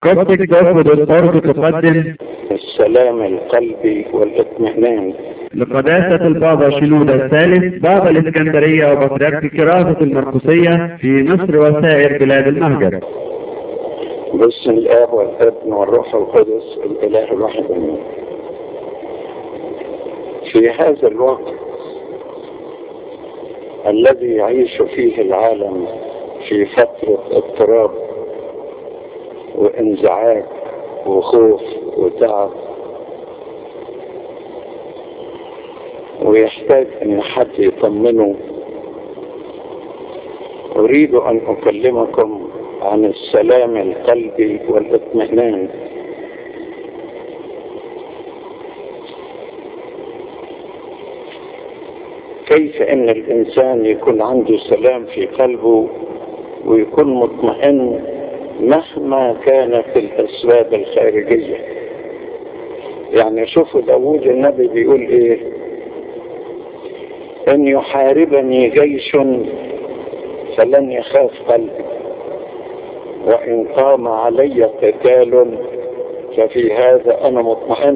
قصدك تاخد الأرض تقدم السلام القلبي والاطمئنان لقداسة البابا شنودة الثالث بابا الإسكندرية وبطريرك كراسة المرقسية في مصر وسائر بلاد المهجر باسم الاب والابن والروح القدس الاله الواحد امين في هذا الوقت الذي يعيش فيه العالم في فترة اضطراب وانزعاج وخوف وتعب ويحتاج ان حد يطمنه اريد ان اكلمكم عن السلام القلبي والاطمئنان كيف ان الانسان يكون عنده سلام في قلبه ويكون مطمئن مهما كانت الاسباب الخارجيه يعني شوفوا داوود النبي بيقول ايه ان يحاربني جيش فلن يخاف قلبي وإن قام علي قتال ففي هذا أنا مطمئن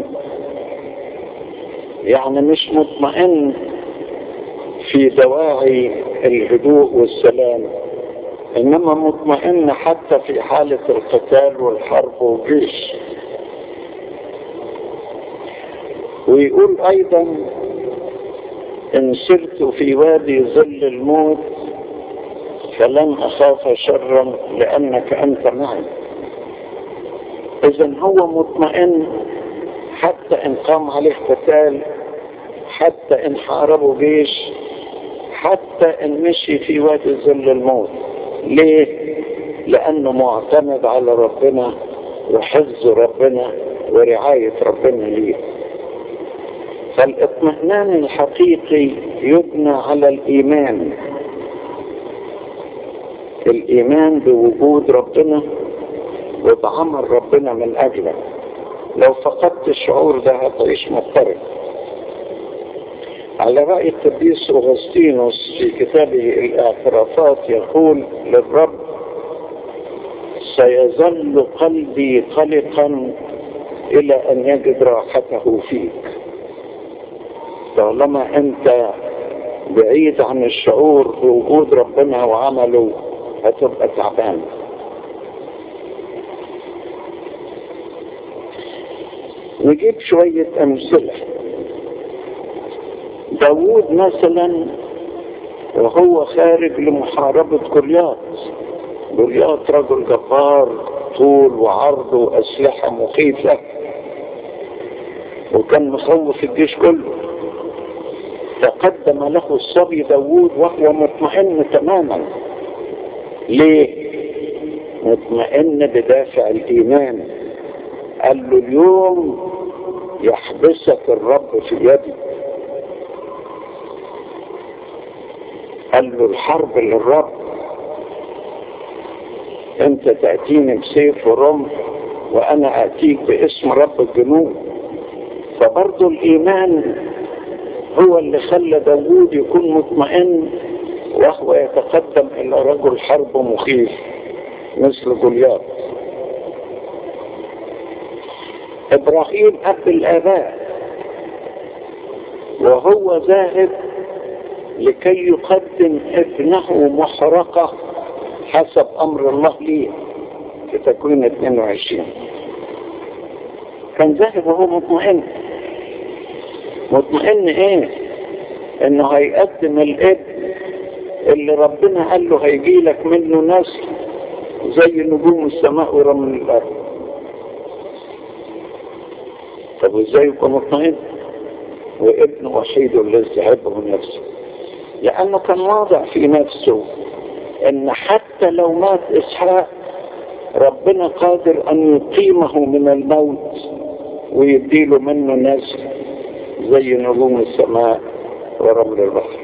يعني مش مطمئن في دواعي الهدوء والسلام إنما مطمئن حتى في حالة القتال والحرب والجيش ويقول أيضا إن سرت في وادي ظل الموت فلن أخاف شرا لأنك أنت معي إذا هو مطمئن حتى إن قام عليه قتال حتى إن حاربوا جيش حتى إن مشي في وادي ظل الموت ليه؟ لأنه معتمد على ربنا وحفظ ربنا ورعاية ربنا ليه فالاطمئنان الحقيقي يبنى على الإيمان الإيمان بوجود ربنا وبعمل ربنا من أجلك لو فقدت الشعور ده هتعيش مضطرب على رأي القديس أغسطينوس في كتابه الاعترافات يقول للرب سيظل قلبي قلقا إلى أن يجد راحته فيك طالما أنت بعيد عن الشعور بوجود ربنا وعمله هتبقى تعبان نجيب شوية أمثلة داوود مثلا وهو خارج لمحاربة جولياط جولياط رجل جبار طول وعرض وأسلحة مخيفة وكان مخوف الجيش كله تقدم له الصبي داوود وهو مطمئن تماما ليه مطمئن بدافع الايمان قال له اليوم يحبسك الرب في يدي قال له الحرب للرب انت تأتيني بسيف ورمح وانا اتيك باسم رب الجنود فبرضه الايمان هو اللي خلى داوود يكون مطمئن وهو يتقدم الى رجل حرب مخيف مثل جولياط ابراهيم اب الاباء وهو ذاهب لكي يقدم ابنه محرقة حسب امر الله ليه في تكوين 22 كان ذاهب وهو مطمئن مطمئن ايه انه هيقدم الابن اللي ربنا قال له هيجي لك منه نسل زي نجوم السماء ورمل الارض طب وازاي يكون مطمئن وابن وحيد الذي هبه نفسه لانه كان واضع في نفسه ان حتى لو مات اسحاق ربنا قادر ان يقيمه من الموت ويديله منه نسل زي نجوم السماء ورمل البحر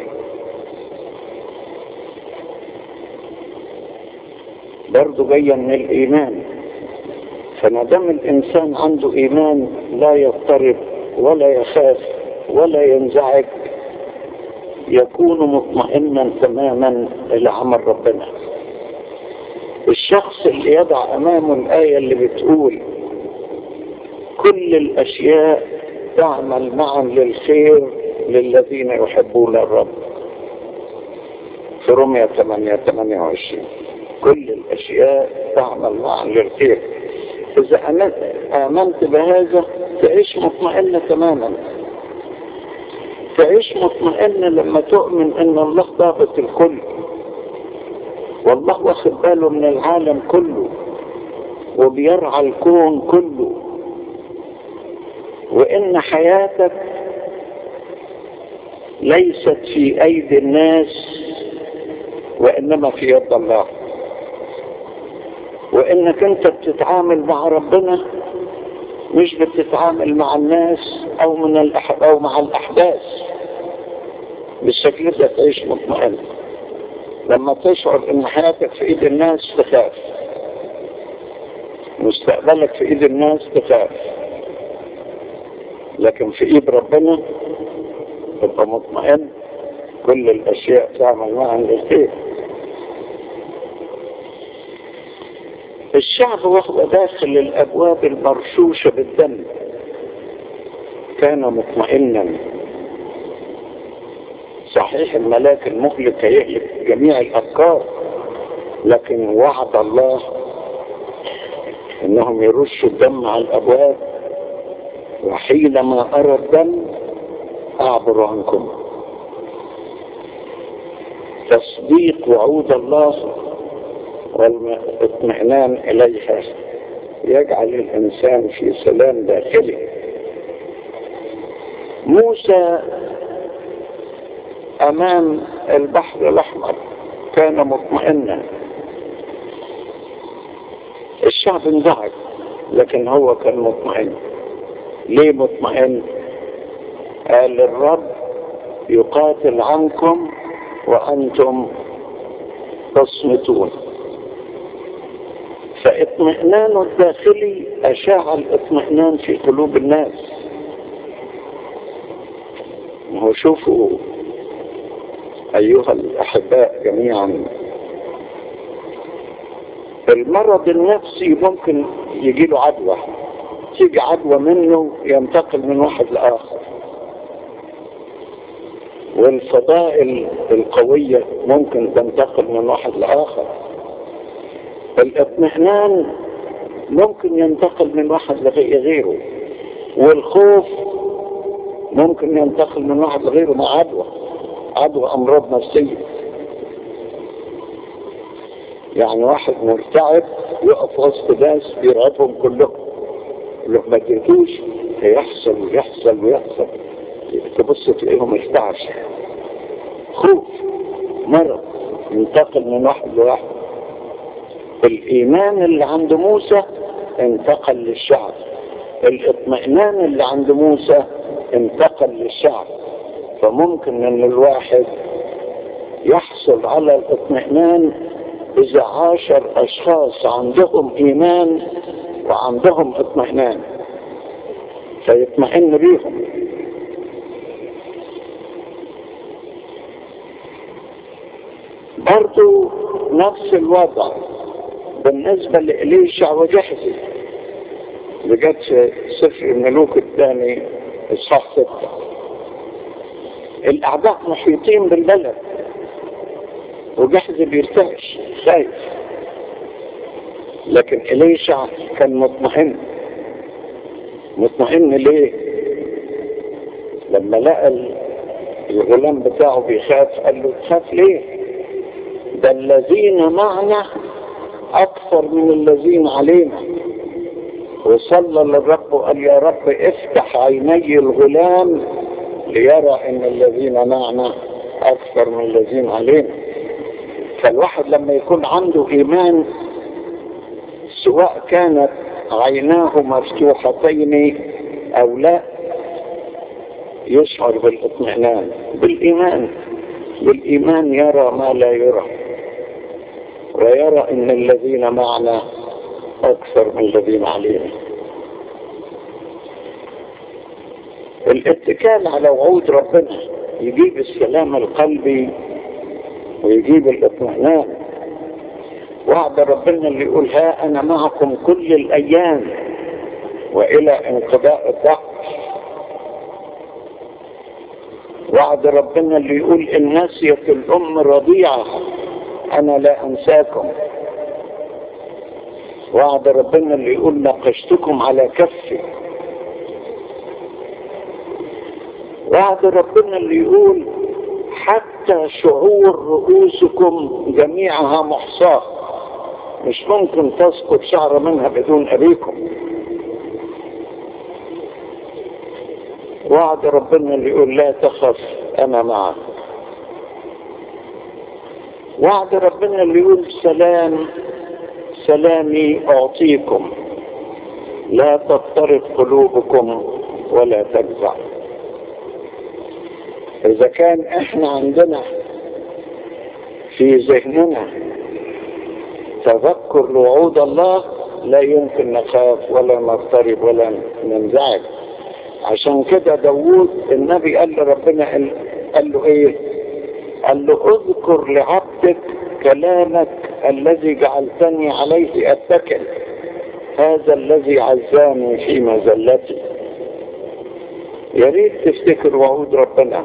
برضه جاية من الإيمان فما دام الإنسان عنده إيمان لا يضطرب ولا يخاف ولا ينزعج يكون مطمئنا تماما إلى عمل ربنا الشخص اللي يضع امامه الايه اللي بتقول كل الاشياء تعمل معا للخير للذين يحبون الرب في رمية 8 28 كل الاشياء تعمل معا للخير اذا امنت بهذا تعيش مطمئنة تماما تعيش مطمئنة لما تؤمن ان الله ضابط الكل والله واخد باله من العالم كله وبيرعى الكون كله وان حياتك ليست في ايدي الناس وانما في يد الله وانك انت بتتعامل مع ربنا مش بتتعامل مع الناس او من الأح... او مع الاحداث بالشكل ده تعيش مطمئن لما تشعر ان حياتك في ايد الناس تخاف مستقبلك في ايد الناس تخاف لكن في ايد ربنا تبقى مطمئن كل الاشياء تعمل معا للخير الشعب وهو داخل الابواب المرشوشة بالدم كان مطمئنا صحيح الملاك المهلك هيهلك جميع الافكار لكن وعد الله انهم يرشوا الدم على الابواب وحينما ارى الدم اعبر عنكم تصديق وعود الله والاطمئنان اليها يجعل الانسان في سلام داخلي موسى امام البحر الاحمر كان مطمئنا الشعب انزعج لكن هو كان مطمئن ليه مطمئن قال الرب يقاتل عنكم وانتم تصمتون فاطمئنانه الداخلي اشاع الاطمئنان في قلوب الناس هو شوفوا ايها الاحباء جميعا المرض النفسي ممكن يجي له عدوى تيجي عدوى منه ينتقل من واحد لاخر والفضائل القوية ممكن تنتقل من واحد لاخر الاطمئنان ممكن ينتقل من واحد لغيره والخوف ممكن ينتقل من واحد لغيره مع عدوى عدوى امراض نفسيه يعني واحد مرتعب يقف وسط ناس بيرعبهم كلهم لو ما جريتوش هيحصل ويحصل ويحصل تبص تلاقيهم ارتعش خوف مرض ينتقل من واحد لواحد الايمان اللي عند موسى انتقل للشعب الاطمئنان اللي عند موسى انتقل للشعب فممكن ان الواحد يحصل على الاطمئنان اذا عاشر اشخاص عندهم ايمان وعندهم اطمئنان فيطمئن بيهم برضو نفس الوضع بالنسبة لإليشع وجحزي لجت في سفر الملوك الثاني اصحاح ستة الأعداء محيطين بالبلد وجحزي بيرتعش خايف لكن إليشع كان مطمئن مطمئن ليه لما لقى الغلام بتاعه بيخاف قال له تخاف ليه ده الذين معنا اكثر من الذين علينا وصلى للرب وقال يا رب افتح عيني الغلام ليرى ان الذين معنا اكثر من الذين علينا فالواحد لما يكون عنده ايمان سواء كانت عيناه مفتوحتين او لا يشعر بالاطمئنان بالايمان بالايمان يرى ما لا يرى ويرى ان الذين معنا اكثر من الذين علينا الاتكال على وعود ربنا يجيب السلام القلبي ويجيب الاطمئنان وعد ربنا اللي يقول ها انا معكم كل الايام والى انقضاء الدهر وعد ربنا اللي يقول ان نسيت الام رضيعه انا لا انساكم وعد ربنا اللي يقول ناقشتكم على كفي وعد ربنا اللي يقول حتى شعور رؤوسكم جميعها محصاة مش ممكن تسقط شعر منها بدون أبيكم وعد ربنا اللي يقول لا تخف أنا معك وعد ربنا اللي يقول سلام سلامي أعطيكم لا تضطرب قلوبكم ولا تجزع إذا كان إحنا عندنا في ذهننا تذكر لوعود الله لا يمكن نخاف ولا نضطرب ولا ننزعج عشان كده داوود النبي قال لربنا قال له ايه قال له اذكر لعبدك كلامك الذي جعلتني عليه اتكل هذا الذي عزاني في مزلتي يا ريت تفتكر وعود ربنا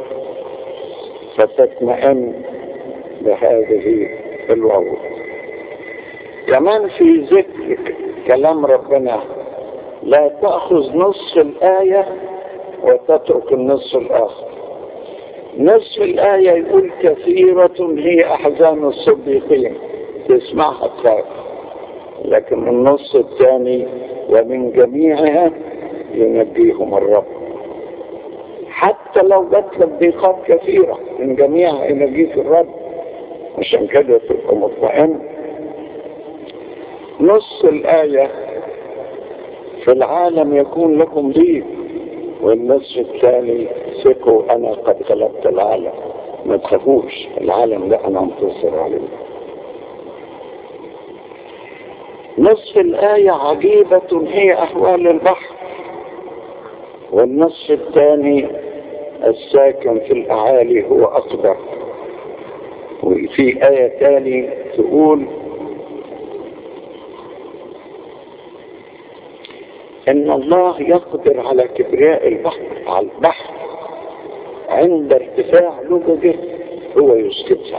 فتطمئن بهذه الوعود كمان في ذكر كلام ربنا لا تأخذ نصف الآية وتترك النصف الآخر نصف الآية يقول كثيرة هي أحزان الصديقين تسمعها تخاف لكن النص الثاني ومن جميعها ينجيهم الرب حتى لو جات لك ضيقات كثيرة من جميعها ينجيك الرب عشان كده تبقى مطمئن نص الآية في العالم يكون لكم ضيق والنصف الثاني ثقوا أنا قد غلبت العالم ما تخافوش العالم ده أنا منتصر عليه نصف الآية عجيبة هي أحوال البحر والنصف الثاني الساكن في الأعالي هو أقدر وفي آية ثانية تقول ان الله يقدر على كبرياء البحر على البحر عند ارتفاع لججه هو يسكتها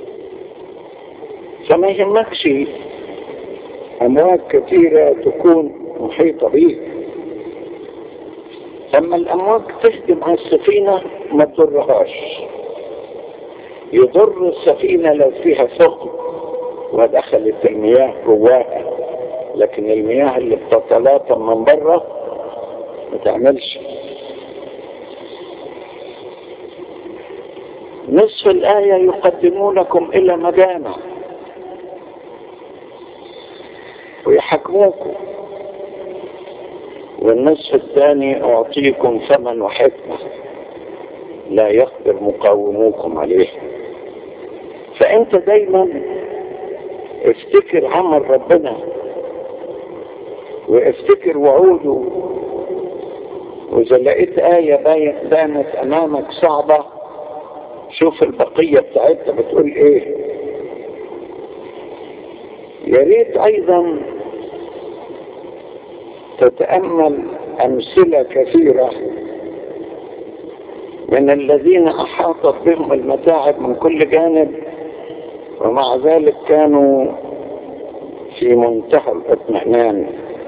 فما يهمكش امواج كثيرة تكون محيطة بيك لما الامواج تهجم على السفينة ما تضرهاش يضر السفينة لو فيها ثقب ودخلت المياه جواها لكن المياه اللي بتتلاطم من بره ما تعملش نصف الآية يقدمونكم إلى مجامع ويحكموكم والنصف الثاني أعطيكم ثمن وحكمة لا يقدر مقاوموكم عليه فأنت دايما افتكر عمل ربنا وافتكر وعوده واذا لقيت آية بانت امامك صعبة شوف البقية بتاعتها بتقول ايه يا ريت ايضا تتأمل امثلة كثيرة من الذين احاطت بهم المتاعب من كل جانب ومع ذلك كانوا في منتهى الاطمئنان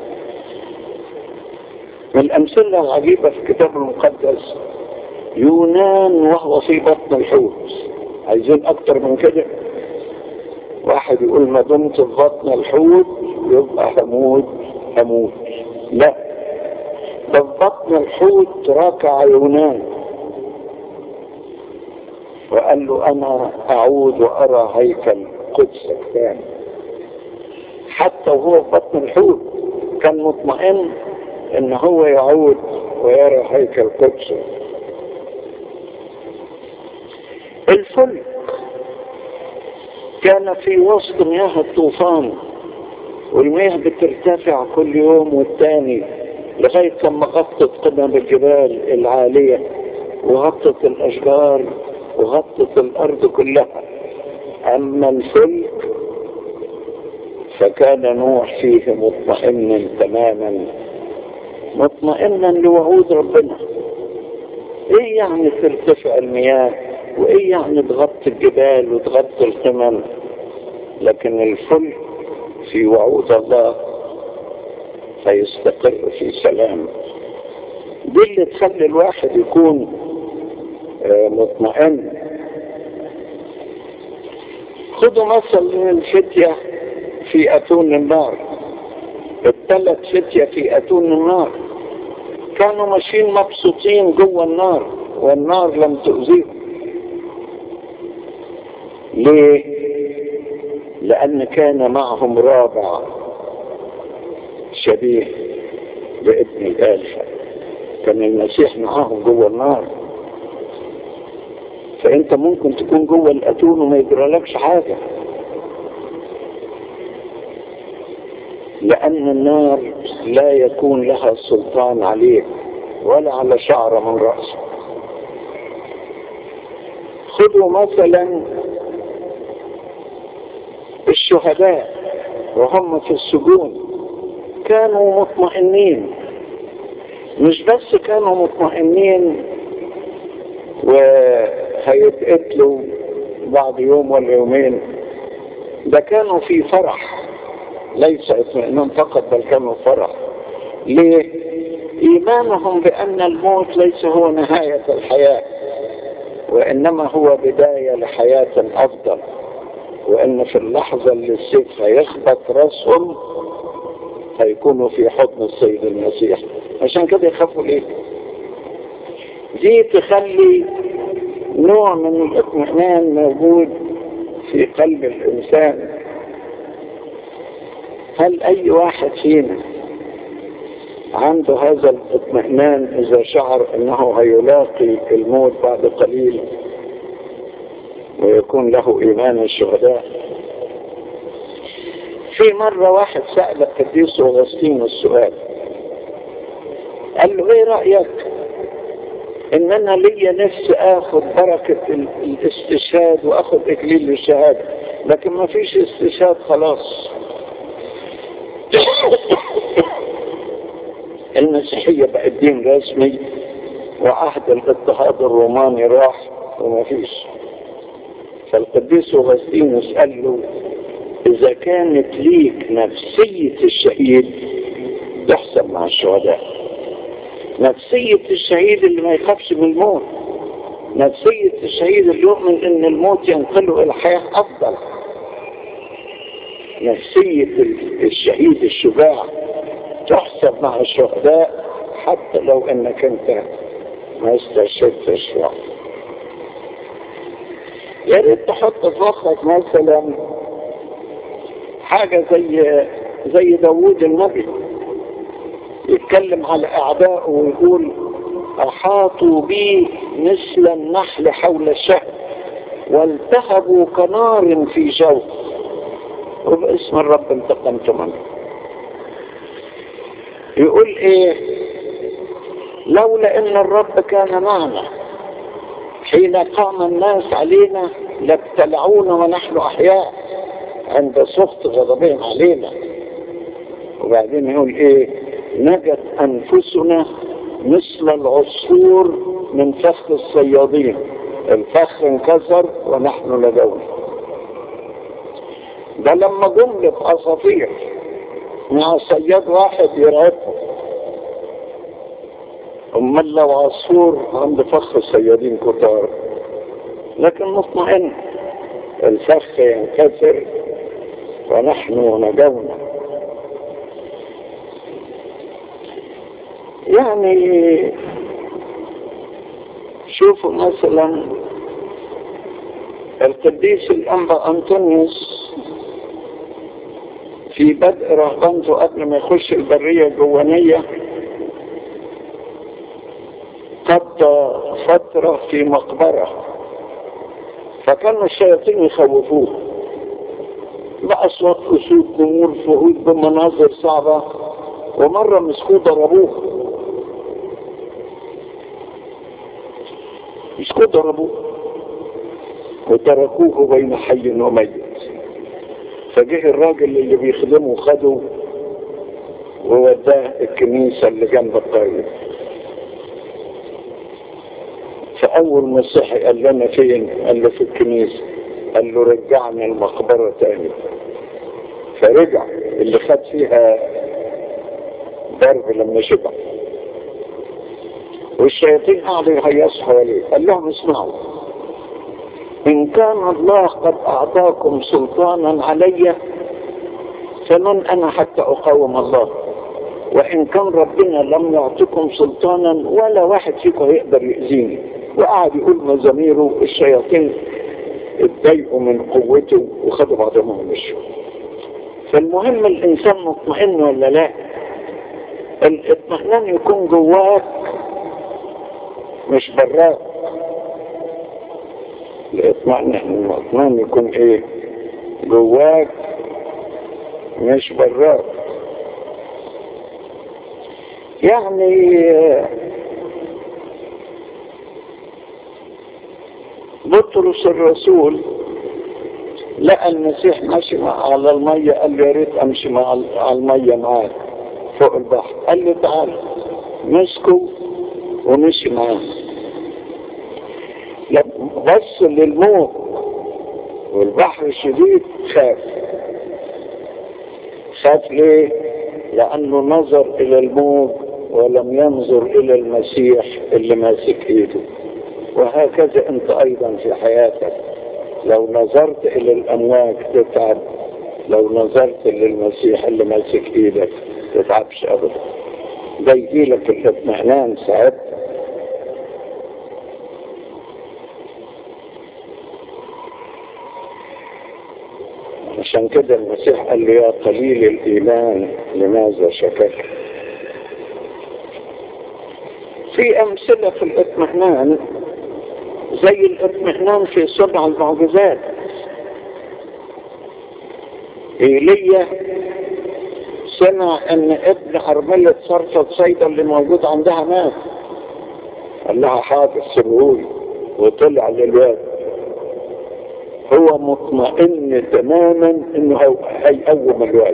من الأمثلة العجيبة في الكتاب المقدس يونان وهو في بطن الحوت عايزين أكتر من كده واحد يقول ما دمت في بطن الحوت يبقى هموت هموت لا ده في بطن الحوت ركع يونان وقال له أنا أعود وأرى هيكل قدسك ثاني حتى وهو في بطن الحوت كان مطمئن ان هو يعود ويرى هيكل قدسه الفلك كان في وسط مياه الطوفان والمياه بترتفع كل يوم والتاني لغاية لما غطت قمم الجبال العالية وغطت الأشجار وغطت الأرض كلها أما الفلك فكان نوح فيه مطمئنا تماما مطمئنا لوعود ربنا ايه يعني ترتفع المياه وايه يعني تغطي الجبال وتغطي القمم لكن الفل في وعود الله فيستقر في سلام دي اللي تخلي الواحد يكون مطمئن خدوا مثل من الفتية في أتون النار الثلاث فتية في أتون النار كانوا ماشيين مبسوطين جوه النار والنار لم تؤذيهم ليه لأن كان معهم رابع شبيه بابن الآلهة كان المسيح معاهم جوه النار فانت ممكن تكون جوه الاتون وما يجرالكش حاجة لان النار لا يكون لها سلطان عليك ولا على شعر من رأسك خذوا مثلا الشهداء وهم في السجون كانوا مطمئنين مش بس كانوا مطمئنين وهيتقتلوا بعد يوم ولا يومين ده كانوا في فرح ليس اطمئنان فقط بل كانوا فرح ليه ايمانهم بان الموت ليس هو نهاية الحياة وانما هو بداية لحياة افضل وان في اللحظة اللي السيف هيخبط راسهم هيكونوا في حضن السيد المسيح عشان كده يخافوا ليه دي تخلي نوع من الاطمئنان موجود في قلب الانسان هل اي واحد فينا عنده هذا الاطمئنان اذا شعر انه هيلاقي الموت بعد قليل ويكون له ايمان الشهداء في مرة واحد سأل القديس أغسطين السؤال قال له ايه رأيك ان انا ليا نفس اخد بركة الاستشهاد واخد اكليل الشهادة لكن ما فيش استشهاد خلاص المسيحية بقت دين رسمي وعهد الاضطهاد الروماني راح وما فيش فالقديس أغسطينوس قال له إذا كانت ليك نفسية الشهيد تحسب مع الشهداء نفسية الشهيد اللي ما يخافش من الموت نفسية الشهيد اللي يؤمن ان الموت ينقله الى حياة افضل نفسية الشهيد الشجاع تحسب مع الشهداء حتى لو انك انت ما استشهدتش فيها يا ريت تحط في مخك مثلا حاجة زي زي داوود النبي يتكلم على أعدائه ويقول أحاطوا بي مثل النحل حول الشهر والتهبوا كنار في جو وباسم الرب انتقمت منه يقول ايه لولا ان الرب كان معنا حين قام الناس علينا لابتلعونا ونحن احياء عند سخط غضبهم علينا وبعدين يقول ايه نجت انفسنا مثل العصفور من فخ الصيادين الفخ انكسر ونحن لدونا ده لما جملة عصافير مع صياد واحد يرعبهم امال لو عصفور عند فخ الصيادين كتار لكن مطمئن الفخ ينكسر ونحن نجونا يعني شوفوا مثلا القديس الأنبا أنطونيوس في بدء رهبنته قبل ما يخش البرية الجوانية قضى فترة في مقبرة فكانوا الشياطين يخوفوه بأصوات أسود نمور فهود بمناظر صعبة ومرة مسكوه ضربوه مسكوه ضربوه وتركوه بين حي وميت فجه الراجل اللي بيخدمه خده ووداه الكنيسة اللي جنب الطريق فأول ما صحي قال لنا فين؟ قال له في الكنيسة قال له رجعني المقبرة تاني فرجع اللي خد فيها ضرب لما شبع والشياطين قعدوا يهيصوا حواليه قال لهم اسمعوا إن كان الله قد أعطاكم سلطانا علي فمن أنا حتى أقاوم الله وإن كان ربنا لم يعطكم سلطانا ولا واحد فيكم هيقدر يأذيني وقعد يقول مزاميره الشياطين اتضايقوا من قوته وخدوا بعضهم ومشوا فالمهم الإنسان مطمئن ولا لا الاطمئنان يكون جواك مش براك الاطمئنان الاطمئنان يكون ايه جواك مش براك يعني بطرس الرسول لقى المسيح ماشي على المية قال له يا ريت امشي مع على المية معاك فوق البحر قال له تعالى مسكه ومشي معاه بص للموت والبحر الشديد خاف خاف ليه لانه نظر الى الموج ولم ينظر الى المسيح اللي ماسك ايده وهكذا انت ايضا في حياتك لو نظرت الى الامواج تتعب لو نظرت للمسيح اللي ماسك ايدك تتعبش ابدا ده يجيلك الاطمئنان ساعتها عشان كده المسيح قال له يا قليل الايمان لماذا شككت في امثله في الاطمئنان زي الاطمئنان في صنع المعجزات ايليا سمع ان ابن ارملة صرفة صيدا اللي موجود عندها مات قال لها حاضر سيبهولي وطلع للواد هو مطمئن تماما انه هيقوم الواد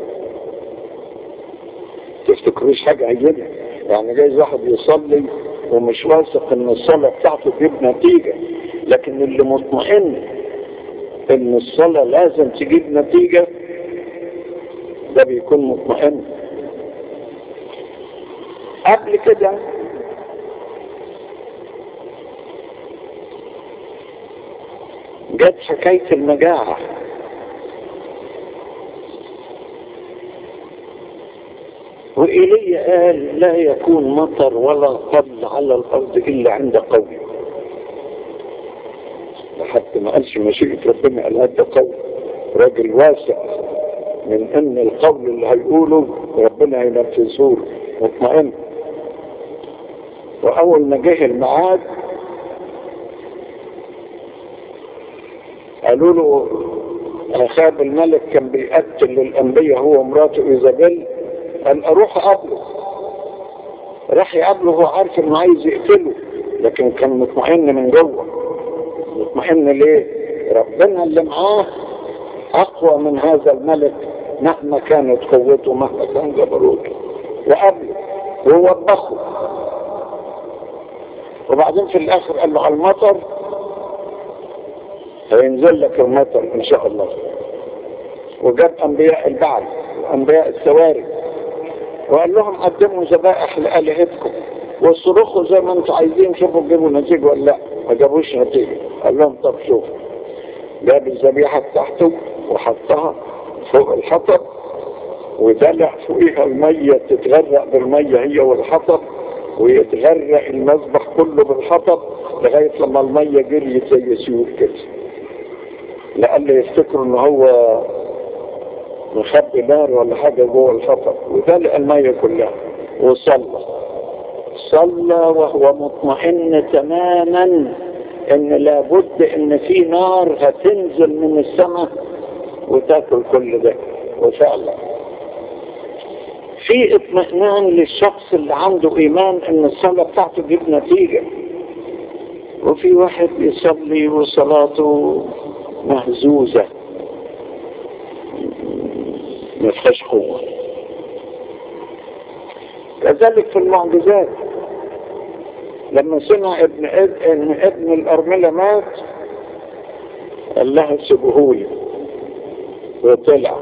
تفتكروش حاجة هيجيبها يعني جايز واحد يصلي ومش واثق ان الصلاة بتاعته تجيب نتيجة لكن اللي مطمئن ان الصلاة لازم تجيب نتيجة ده بيكون مطمئن قبل كده جت حكاية المجاعة وإيليا قال لا يكون مطر ولا طل على الأرض إلا عند قوي لحد ما قالش مشيئة ربنا قال هذا قوي راجل واسع من ان القول اللي هيقوله ربنا هينفذه مطمئن واول ما جه الميعاد قالوا له اخاب الملك كان بيقتل الانبياء هو ومراته ايزابيل قال اروح اقابله راح يقابله هو عارف انه عايز يقتله لكن كان مطمئن من جوه مطمئن ليه ربنا اللي معاه اقوى من هذا الملك مهما كانت قوته مهما كان جبروته وقبله ووبخه وبعدين في الاخر قال له على المطر هينزل لك المطر ان شاء الله وجاب انبياء البعل وانبياء السواري وقال لهم قدموا ذبائح لالهتكم واصرخوا زي ما انتم عايزين شوفوا تجيبوا نتيجه ولا لا ما جابوش نتيجه قال لهم طب شوف جاب الذبيحه بتاعته وحطها فوق الحطب ودلع فوقيها المية تتغرق بالمية هي والحطب ويتغرق المذبح كله بالحطب لغاية لما المية جريت زي سيول كده لألا يفتكروا ان هو مخبي نار ولا حاجة جوه الحطب ودلع المية كلها وصلى صلى وهو مطمئن تماما ان لابد ان في نار هتنزل من السماء وتاكل كل ده وفعلا في اطمئنان للشخص اللي عنده ايمان ان الصلاة بتاعته تجيب نتيجة وفي واحد يصلي وصلاته مهزوزة ما فيهاش قوة كذلك في المعجزات لما سمع ابن ابن, ابن الأرملة مات قال لها سيبهولي وطلع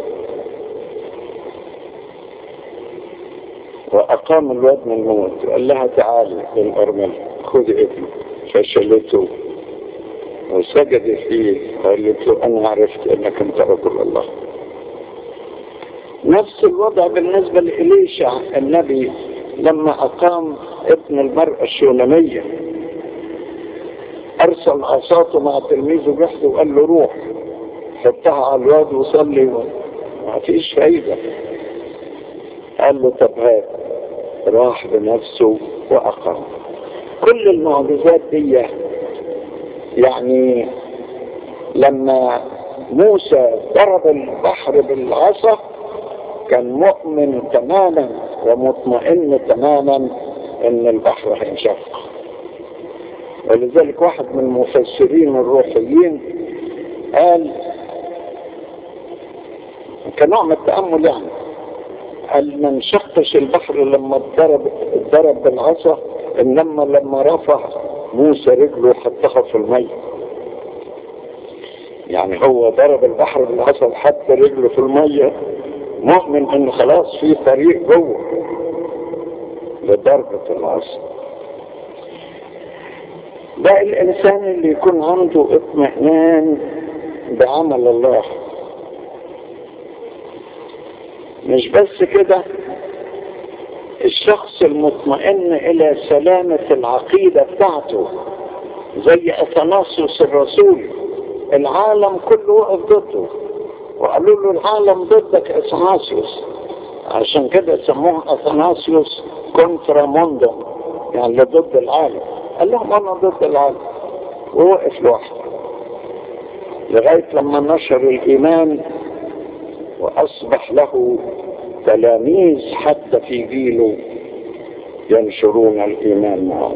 وأقام الواد من الموت قال لها تعالي للأرملة خذي ابني فشلته وسجد فيه قالت له أنا عرفت أنك أنت رجل الله نفس الوضع بالنسبة لإليشع النبي لما أقام ابن المرأة الشونمية أرسل عصاته مع تلميذه بحثه وقال له روح حطها على الواد وصلي ما فيش فايدة قال له طب هات راح بنفسه وأقام كل المعجزات دي يعني لما موسى ضرب البحر بالعصا كان مؤمن تماما ومطمئن تماما ان البحر هينشق ولذلك واحد من المفسرين الروحيين قال كنوع من التأمل يعني قال ما انشقش البحر لما اتضرب اتضرب بالعصا انما لما رفع موسى رجله حطها في المية يعني هو ضرب البحر بالعصا وحط رجله في المية مؤمن ان خلاص في طريق جوه لضربة العصا ده الانسان اللي يكون عنده اطمئنان بعمل الله مش بس كده الشخص المطمئن الى سلامة العقيدة بتاعته زي اثناسيوس الرسول العالم كله وقف ضده وقالوا له العالم ضدك اثناسيوس عشان كده سموه اثناسيوس كونترا موندوم يعني ضد العالم قال لهم انا ضد العالم ووقف لوحده لغاية لما نشر الايمان واصبح له تلاميذ حتى في جيله ينشرون الايمان معه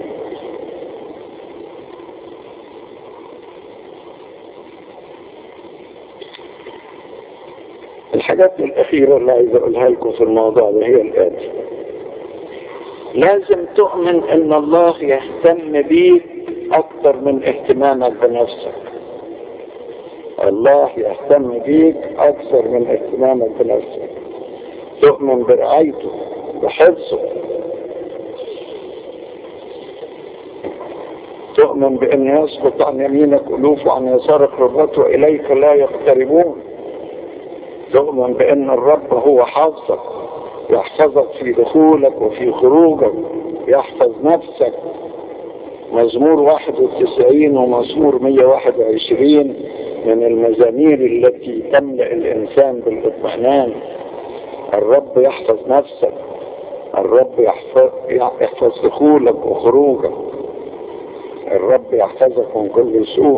الحاجات الأخيرة اللي عايز أقولها لكم في الموضوع ده هي الآتي لازم تؤمن أن الله يهتم بيك أكثر من اهتمامك بنفسك الله يهتم بيك أكثر من اهتمامك بنفسك تؤمن برعايته بحفظه تؤمن بأن يسقط عن يمينك ألوف وعن يسارك رباط وإليك لا يقتربون تؤمن بأن الرب هو حافظك يحفظك في دخولك وفي خروجك يحفظ نفسك مزمور 91 ومزمور 121 من المزامير التي تملأ الإنسان بالاطمئنان الرب يحفظ نفسك الرب يحفظ, يحفظ دخولك وخروجك الرب يحفظك من كل سوء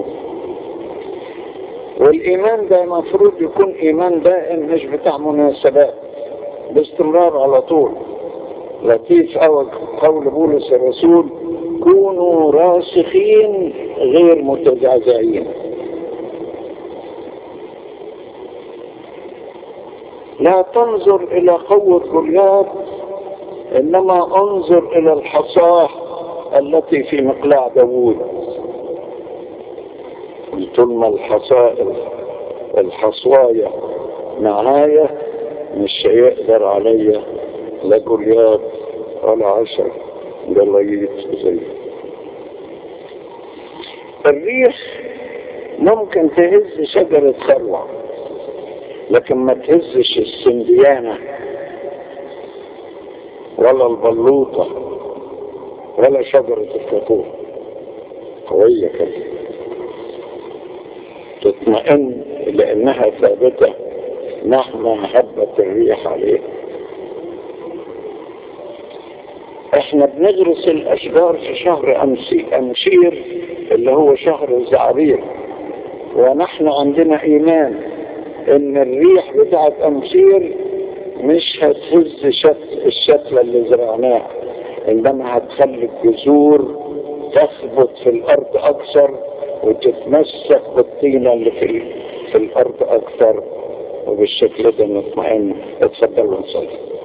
والايمان ده المفروض يكون ايمان دائم مش بتاع مناسبات باستمرار على طول لطيف قوي قول بولس الرسول كونوا راسخين غير متزعزعين لا تنظر الى قوة جوليات انما انظر الى الحصاه التي في مقلاع داوود ثم الحصائر الحصواية معايا مش هيقدر عليا لا جوليات ولا عشر جلايط زي الريح ممكن تهز شجرة ثروة لكن ما تهزش السنديانة ولا البلوطة ولا شجرة الكافور قوية كده تطمئن لأنها ثابتة مهما هبت الريح عليه احنا بندرس الأشجار في شهر أمسي أمشير اللي هو شهر الزعابير ونحن عندنا إيمان إن الريح بتاعت أمشير مش هتهز شت الشتلة اللي زرعناها إنما هتخلي الجذور تثبت في الأرض أكثر وتتمسك بالطينة اللي في, في الأرض أكثر وبالشكل ده نطمئن اتفضلوا نصلي